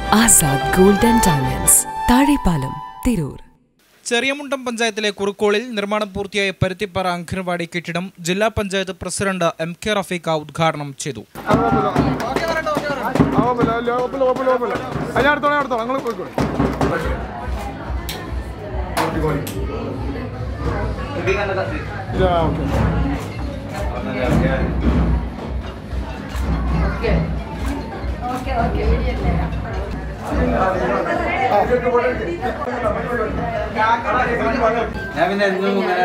Azad gold and diamonds Thazhepalam Tirur Cheriyamundam പഞ്ചായത്തിലെ കുറുക്കോളിൽ നിർമ്മാണം പൂർത്തിയായ പരുത്തിപ്പാറ അംഗൻവാടി കെട്ടിടം ജില്ലാ panchayat president M K Rafeeq ഉദ്ഘാടനം ചെയ്തു ഞാൻ അടുത്തോളാം അടുത്തോളാം നിങ്ങൾ പോയിക്കോളൂ ഇല്ല, ഓക്കേ. ഞാൻ പിന്നെ എന്നും ഇങ്ങനെ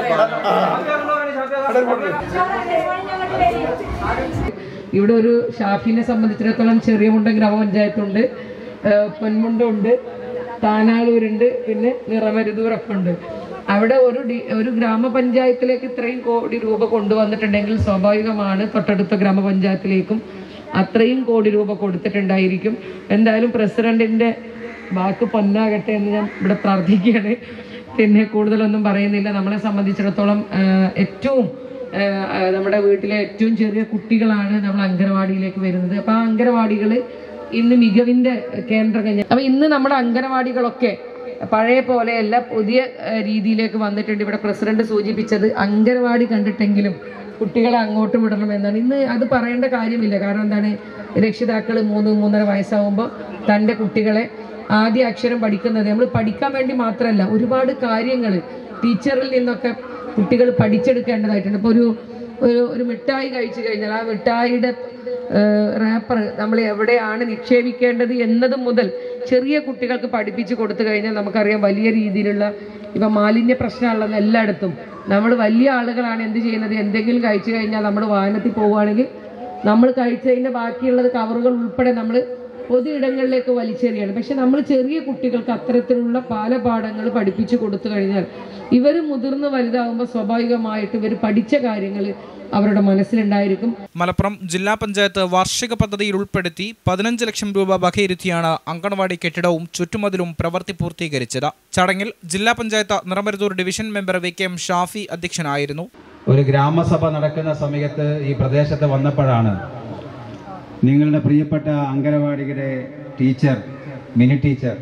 ഇവിടെ ഒരു ഷാഫിനെ സംബന്ധിച്ചിടത്തോളം ചെറിയമുണ്ട ഗ്രാമപഞ്ചായത്തുണ്ട് ഏഹ് പൊന്മുണ്ടുണ്ട് താനാളൂരുണ്ട് പിന്നെ നിറമരുതൂരൊക്കെ ഉണ്ട് അവിടെ ഒരു ഡി- ഒരു ഗ്രാമപഞ്ചായത്തിലേക്ക് ഇത്രയും കോടി രൂപ കൊണ്ടുവന്നിട്ടുണ്ടെങ്കിൽ സ്വാഭാവികമാണ് തൊട്ടടുത്ത ഗ്രാമപഞ്ചായത്തിലേക്കും അത്രയും കോടി രൂപ കൊടുത്തിട്ടുണ്ടായിരിക്കും എന്തായാലും പ്രസിഡന്റിന്റെ വാക്ക് പൊന്നാകട്ടെ എന്ന് ഞാൻ ഇവിടെ പ്രാർത്ഥിക്കുകയാണ് പിന്നെ കൂടുതലൊന്നും പറയുന്നില്ല നമ്മളെ സംബന്ധിച്ചിടത്തോളം ആഹ് ഏറ്റവും ആഹ് ആഹ് നമ്മുടെ വീട്ടിലെ ഏറ്റവും ചെറിയ കുട്ടികളാണ് നമ്മൾ അംഗനവാടിയിലേക്ക് വരുന്നത് അപ്പൊ ആ അംഗനവാടികൾ ഇന്ന് മികവിന്റെ കേന്ദ്രം അപ്പൊ ഇന്ന് നമ്മുടെ അംഗനവാടികളൊക്കെ പഴയ പോലെയല്ല പുതിയ ആഹ് രീതിയിലേക്ക് വന്നിട്ടുണ്ട് ഇവിടെ പ്രസിഡന്റ് സൂചിപ്പിച്ചത് അംഗനവാടി കണ്ടിട്ടെങ്കിലും കുട്ടികളെ അങ്ങോട്ട് വിടണം എന്നാണ് ഇന്ന് അത് പറയേണ്ട കാര്യമില്ല കാരണം എന്താണ് രക്ഷിതാക്കൾ മൂന്ന് മൂന്നര വയസ്സാവുമ്പോൾ തൻ്റെ കുട്ടികളെ ആദ്യ അക്ഷരം പഠിക്കുന്നത് നമ്മൾ പഠിക്കാൻ വേണ്ടി മാത്രമല്ല ഒരുപാട് കാര്യങ്ങൾ ടീച്ചറിൽ നിന്നൊക്കെ കുട്ടികൾ പഠിച്ചെടുക്കേണ്ടതായിട്ടുണ്ട് ഇപ്പോൾ ഒരു ഒരു ഒരു മിഠായി കഴിച്ചു കഴിഞ്ഞാൽ ആ മിഠായിയുടെ റാപ്പർ നമ്മൾ എവിടെയാണ് നിക്ഷേപിക്കേണ്ടത് എന്നത് മുതൽ ചെറിയ കുട്ടികൾക്ക് പഠിപ്പിച്ചു കൊടുത്തു കഴിഞ്ഞാൽ നമുക്കറിയാം വലിയ രീതിയിലുള്ള ഇപ്പം മാലിന്യ പ്രശ്നമുള്ളത് എല്ലായിടത്തും നമ്മൾ വലിയ ആളുകളാണ് എന്ത് ചെയ്യുന്നത് എന്തെങ്കിലും കഴിച്ചു കഴിഞ്ഞാൽ നമ്മൾ വാഹനത്തിൽ പോവുകയാണെങ്കിൽ നമ്മൾ കഴിച്ചതിൻ്റെ ബാക്കിയുള്ളത് കവറുകൾ ഉൾപ്പെടെ നമ്മൾ പൊതു ഇടങ്ങളിലേക്ക് വലിച്ചെറിയാണ് പക്ഷെ നമ്മൾ ചെറിയ കുട്ടികൾക്ക് അത്തരത്തിലുള്ള പല പാഠങ്ങൾ പഠിപ്പിച്ചു കൊടുത്തു കഴിഞ്ഞാൽ ഇവർ മുതിർന്ന് വലുതാകുമ്പോൾ സ്വാഭാവികമായിട്ട് ഇവർ പഠിച്ച കാര്യങ്ങൾ അവരുടെ മനസ്സിലുണ്ടായിരിക്കും മലപ്പുറം ജില്ലാ പഞ്ചായത്ത് വാർഷിക പദ്ധതിയിൽ ഉൾപ്പെടുത്തി പതിനഞ്ച് ലക്ഷം രൂപ വകയിരുത്തിയാണ് അങ്കണവാടി കെട്ടിടവും ചുറ്റുമതിലും പ്രവൃത്തി പൂർത്തീകരിച്ചത് ചടങ്ങിൽ ജില്ലാ panchayat Niramaruthur division member V K M Shafi അധ്യക്ഷനായിരുന്നു ഒരു ഗ്രാമസഭ നടക്കുന്ന സമയത്ത് ഈ പ്രദേശത്ത് വന്നപ്പോഴാണ് നിങ്ങളുടെ പ്രിയപ്പെട്ട അംഗനവാടിയുടെ ടീച്ചർ മിനി ടീച്ചർ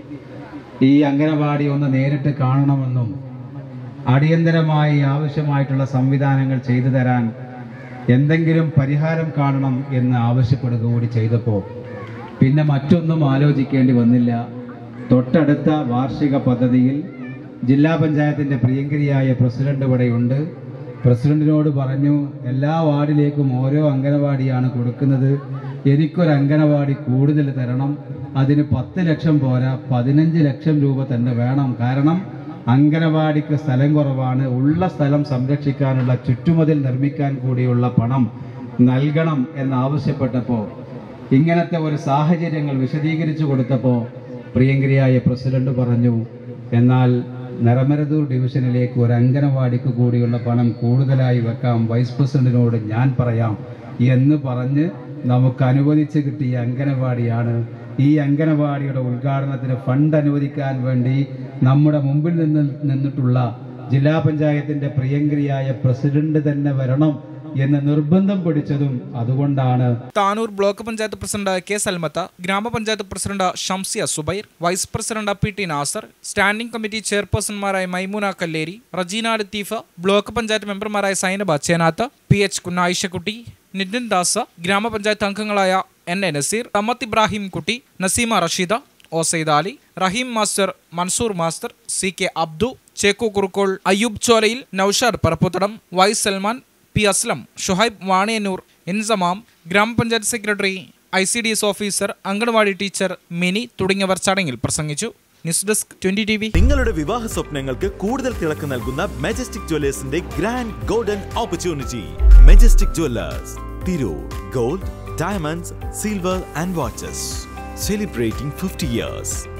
ഈ അംഗനവാടി ഒന്ന് നേരിട്ട് കാണണമെന്നും അടിയന്തരമായി ആവശ്യമായിട്ടുള്ള സംവിധാനങ്ങൾ ചെയ്തു തരാൻ എന്തെങ്കിലും പരിഹാരം കാണണം എന്ന് ആവശ്യപ്പെടുക കൂടി ചെയ്തപ്പോൾ പിന്നെ മറ്റൊന്നും ആലോചിക്കേണ്ടി വന്നില്ല തൊട്ടടുത്ത വാർഷിക പദ്ധതിയിൽ ജില്ലാ പഞ്ചായത്തിൻ്റെ പ്രിയങ്കരിയായ പ്രസിഡന്റ് ഇവിടെയുണ്ട് പ്രസിഡന്റിനോട് പറഞ്ഞു എല്ലാ വാർഡിലേക്കും ഓരോ അംഗനവാടിയാണ് കൊടുക്കുന്നത് എനിക്കൊരു അംഗനവാടി കൂടുതൽ തരണം അതിന് പത്ത് ലക്ഷം പോരാ പതിനഞ്ച് ലക്ഷം രൂപ തന്നെ വേണം കാരണം അംഗനവാടിക്ക് സ്ഥലം കുറവാണ് ഉള്ള സ്ഥലം സംരക്ഷിക്കാനുള്ള ചുറ്റുമതിൽ നിർമ്മിക്കാൻ കൂടിയുള്ള പണം നൽകണം എന്നാവശ്യപ്പെട്ടപ്പോൾ ഇങ്ങനത്തെ ഒരു സാഹചര്യങ്ങൾ വിശദീകരിച്ചു കൊടുത്തപ്പോൾ പ്രിയങ്കരിയായ പ്രസിഡന്റ് പറഞ്ഞു എന്നാൽ നിറമരതൂർ ഡിവിഷനിലേക്ക് ഒരു അംഗനവാടിക്ക് കൂടിയുള്ള പണം കൂടുതലായി വെക്കാം വൈസ് പ്രസിഡന്റിനോട് ഞാൻ പറയാം എന്ന് പറഞ്ഞ് നമുക്ക് അനുവദിച്ച് കിട്ടിയ അംഗനവാടിയാണ് ഈ അംഗനവാടിയുടെ ഉദ്ഘാടനത്തിന് ഫണ്ട് അനുവദിക്കാൻ വേണ്ടി നമ്മുടെ മുമ്പിൽ നിന്ന് നിന്നിട്ടുള്ള ജില്ലാ പഞ്ചായത്തിന്റെ പ്രിയങ്കരിയായ പ്രസിഡന്റ് തന്നെ വരണം എന്ന് നിർബന്ധം പിടിച്ചതും അതുകൊണ്ടാണ് Tanur block panchayat president K Salmath ഗ്രാമപഞ്ചായത്ത് president Shamsiya Zubair vice president P T Nasar standing committee ചെയർപേഴ്സൺമാരായ മൈമൂന കല്ലേരി റജീന ലത്തീഫ ബ്ലോക്ക് പഞ്ചായത്ത് മെമ്പർമാരായ സൈനബ ചേനാത്ത് പി എച്ച് കുന്നായിഷക്കുട്ടി നിതിൻ ദാസ ഗ്രാമപഞ്ചായത്ത് അംഗങ്ങളായ N A Naseer Thammath Ibrahim Kutty Naseema Rasheeda Osaid Ali Raheem master Mansoor master C K Abdu Cheku Kurukkol Ayyub Cholayil Noushad Parapputhadam Y Salman P Aslam Shuhaib Vaniyannur Insamam ഗ്രാമപഞ്ചായത്ത് secretary I C D S officer anganwadi teacher Mini തുടങ്ങിയവർ ചടങ്ങിൽ പ്രസംഗിച്ചു news desk twenty T V നിങ്ങളുടെ വിവാഹ സ്വപ്നങ്ങൾക്ക് കൂടുതൽ തിളക്കം നൽകുന്ന മെജസ്റ്റിക് ജ്വല്ലേഴ്സിന്റെ grand golden opportunity Majestic jewellers Tirur gold diamonds silver and watches celebrating fifty years